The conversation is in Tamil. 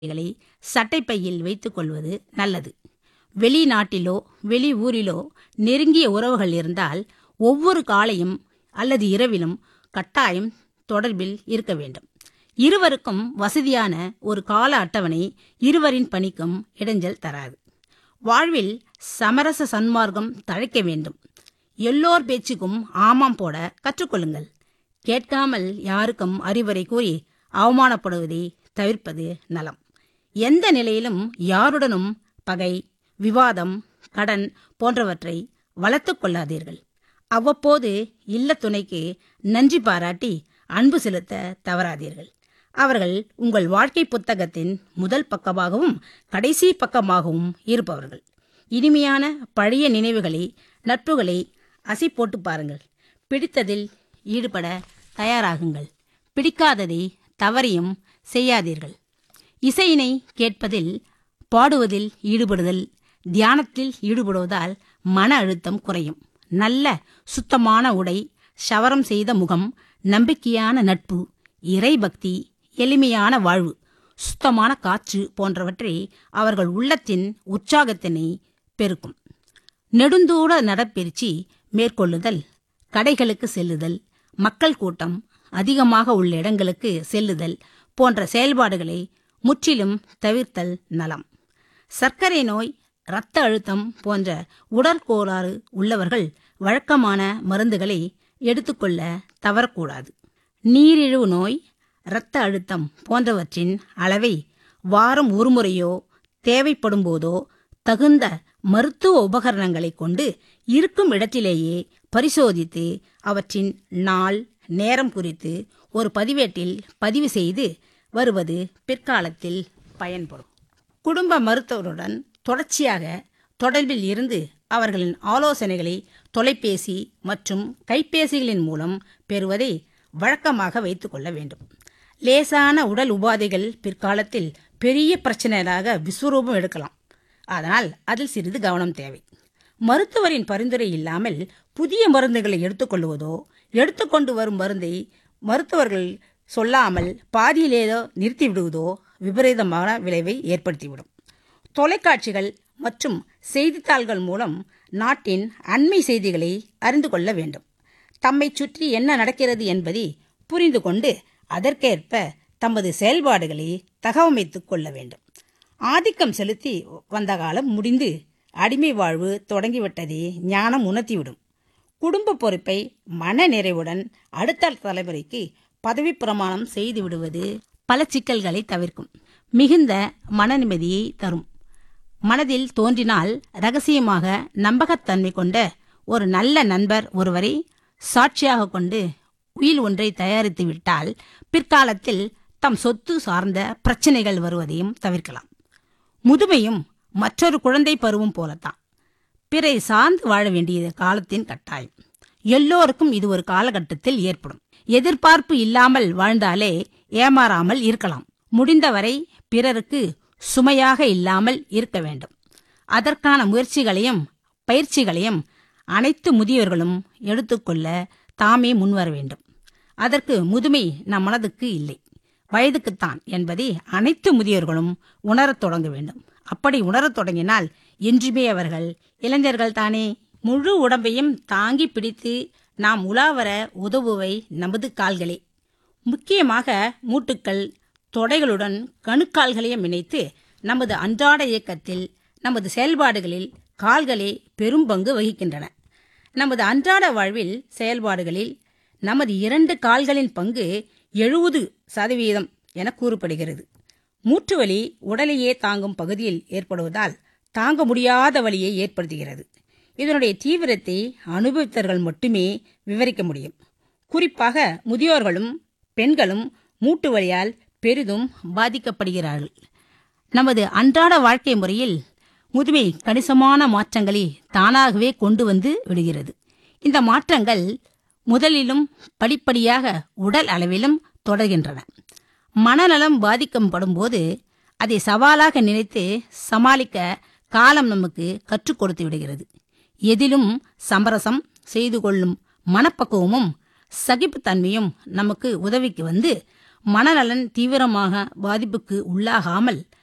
களை சட்டைப்பையில் வைத்துக் கொள்வது நல்லது வெளிநாட்டிலோ வெளி ஊரிலோ நெருங்கிய உறவுகள் இருந்தால் ஒவ்வொரு காலையும் அல்லது இரவிலும் கட்டாயம் தொடர்பில் இருக்க வேண்டும் இருவருக்கும் வசதியான ஒரு கால அட்டவணை இருவரின் பணிக்கும் இடைஞ்சல் தராது வாழ்வில் சமரச சன்மார்க்கம் தழைக்க வேண்டும் எல்லோர் பேச்சுக்கும் ஆமாம் போட கற்றுக்கொள்ளுங்கள் கேட்காமல் யாருக்கும் அறிவுரை கூறி அவமானப்படுவதை தவிர்ப்பது நலம் எந்த நிலையிலும் யாருடனும் பகை விவாதம் கடன் போன்றவற்றை வளர்த்துக் கொள்ளாதீர்கள் அவ்வப்போது இல்ல துணைக்கு நன்றி பாராட்டி அன்பு செலுத்த தவறாதீர்கள் அவர்கள் உங்கள் வாழ்க்கை புத்தகத்தின் முதல் பக்கமாகவும் கடைசி பக்கமாகவும் இருப்பவர்கள் இனிமையான பழைய நினைவுகளை நட்புகளை அசி போட்டு பாருங்கள் பிடித்ததில் ஈடுபட தயாராகுங்கள் பிடிக்காததை தவறியும் செய்யாதீர்கள் இசையினை கேட்பதில் பாடுவதில் ஈடுபடுதல் தியானத்தில் ஈடுபடுவதால் மன அழுத்தம் குறையும் நல்ல சுத்தமான உடை சவரம் செய்த முகம் நம்பிக்கையான நட்பு இறைபக்தி எளிமையான வாழ்வு சுத்தமான காற்று போன்றவற்றை அவர்கள் உள்ளத்தின் உற்சாகத்தினை பெருக்கும் நெடுந்தூர நடப்பயிற்சி மேற்கொள்ளுதல் கடைகளுக்கு செல்லுதல் மக்கள் கூட்டம் அதிகமாக உள்ள இடங்களுக்கு செல்லுதல் போன்ற செயல்பாடுகளை முற்றிலும் தவிர்த்தல் நலம் சர்க்கரை நோய் இரத்த அழுத்தம் போன்ற உடற்கோளாறு உள்ளவர்கள் வழக்கமான மருந்துகளை எடுத்துக்கொள்ள தவறக்கூடாது நீரிழிவு நோய் இரத்த அழுத்தம் போன்றவற்றின் அளவை வாரம் ஒருமுறையோ தேவைப்படும் போதோ தகுந்த மருத்துவ உபகரணங்களை கொண்டு இருக்கும் இடத்திலேயே பரிசோதித்து அவற்றின் நாள் நேரம் குறித்து ஒரு பதிவேட்டில் பதிவு செய்து வருவது பிற்காலத்தில் பயன்படும் குடும்ப மருத்துவருடன் தொடர்ச்சியாக தொடர்பில் இருந்து அவர்களின் ஆலோசனைகளை தொலைபேசி மற்றும் கைபேசிகளின் மூலம் பெறுவதை வழக்கமாக வைத்துக் கொள்ள வேண்டும் லேசான உடல் உபாதைகள் பிற்காலத்தில் பெரிய பிரச்சனைகளாக விஸ்வரூபம் எடுக்கலாம் அதனால் அதில் சிறிது கவனம் தேவை மருத்துவரின் பரிந்துரை இல்லாமல் புதிய மருந்துகளை எடுத்துக்கொள்வதோ எடுத்துக்கொண்டு வரும் மருந்தை மருத்துவர்கள் சொல்லாமல் பாதியிலேதோ நிறுத்திவிடுவதோ விபரீதமான விளைவை ஏற்படுத்திவிடும் தொலைக்காட்சிகள் மற்றும் செய்தித்தாள்கள் மூலம் நாட்டின் அண்மை செய்திகளை அறிந்து கொள்ள வேண்டும் தம்மை சுற்றி என்ன நடக்கிறது என்பதை புரிந்து கொண்டு அதற்கேற்ப தமது செயல்பாடுகளை தகவமைத்துக் கொள்ள வேண்டும் ஆதிக்கம் செலுத்தி வந்த காலம் முடிந்து அடிமை வாழ்வு தொடங்கிவிட்டதை ஞானம் உணர்த்திவிடும் குடும்ப பொறுப்பை மன நிறைவுடன் அடுத்த தலைமுறைக்கு பதவி பிரமாணம் செய்து விடுவது பல சிக்கல்களை தவிர்க்கும் மிகுந்த மன நிம்மதியை தரும் மனதில் தோன்றினால் ரகசியமாக நம்பகத்தன்மை கொண்ட ஒரு நல்ல நண்பர் ஒருவரை சாட்சியாக கொண்டு உயில் ஒன்றை தயாரித்து விட்டால் பிற்காலத்தில் தம் சொத்து சார்ந்த பிரச்சனைகள் வருவதையும் தவிர்க்கலாம் முதுமையும் மற்றொரு குழந்தை பருவம் போலத்தான் பிறை சார்ந்து வாழ வேண்டியது காலத்தின் கட்டாயம் எல்லோருக்கும் இது ஒரு காலகட்டத்தில் ஏற்படும் எதிர்பார்ப்பு இல்லாமல் வாழ்ந்தாலே ஏமாறாமல் இருக்கலாம் முடிந்தவரை பிறருக்கு சுமையாக இல்லாமல் இருக்க வேண்டும் அதற்கான முயற்சிகளையும் பயிற்சிகளையும் அனைத்து முதியவர்களும் எடுத்துக்கொள்ள தாமே முன்வர வேண்டும் அதற்கு முதுமை நம் மனதுக்கு இல்லை வயதுக்குத்தான் என்பதை அனைத்து முதியோர்களும் உணரத் தொடங்க வேண்டும் அப்படி உணரத் தொடங்கினால் என்றுமே அவர்கள் இளைஞர்கள் தானே முழு உடம்பையும் தாங்கி பிடித்து நாம் உலாவர உதவுவை நமது கால்களே முக்கியமாக மூட்டுக்கள் தொடைகளுடன் கணுக்கால்களையும் இணைத்து நமது அன்றாட இயக்கத்தில் நமது செயல்பாடுகளில் கால்களே பெரும் பங்கு வகிக்கின்றன நமது அன்றாட வாழ்வில் செயல்பாடுகளில் நமது இரண்டு கால்களின் பங்கு எழுபது சதவீதம் என கூறப்படுகிறது மூற்றுவலி உடலையே தாங்கும் பகுதியில் ஏற்படுவதால் தாங்க முடியாத வலியை ஏற்படுத்துகிறது இதனுடைய தீவிரத்தை அனுபவித்தவர்கள் மட்டுமே விவரிக்க முடியும் குறிப்பாக முதியோர்களும் பெண்களும் மூட்டு வலியால் பெரிதும் பாதிக்கப்படுகிறார்கள் நமது அன்றாட வாழ்க்கை முறையில் முதுமை கணிசமான மாற்றங்களை தானாகவே கொண்டு வந்து விடுகிறது இந்த மாற்றங்கள் முதலிலும் படிப்படியாக உடல் அளவிலும் தொடர்கின்றன மனநலம் பாதிக்கப்படும் போது அதை சவாலாக நினைத்து சமாளிக்க காலம் நமக்கு கற்றுக் கொடுத்து விடுகிறது எதிலும் சமரசம் செய்து கொள்ளும் மனப்பக்குவமும் சகிப்புத்தன்மையும் நமக்கு உதவிக்கு வந்து மனநலன் தீவிரமாக பாதிப்புக்கு உள்ளாகாமல்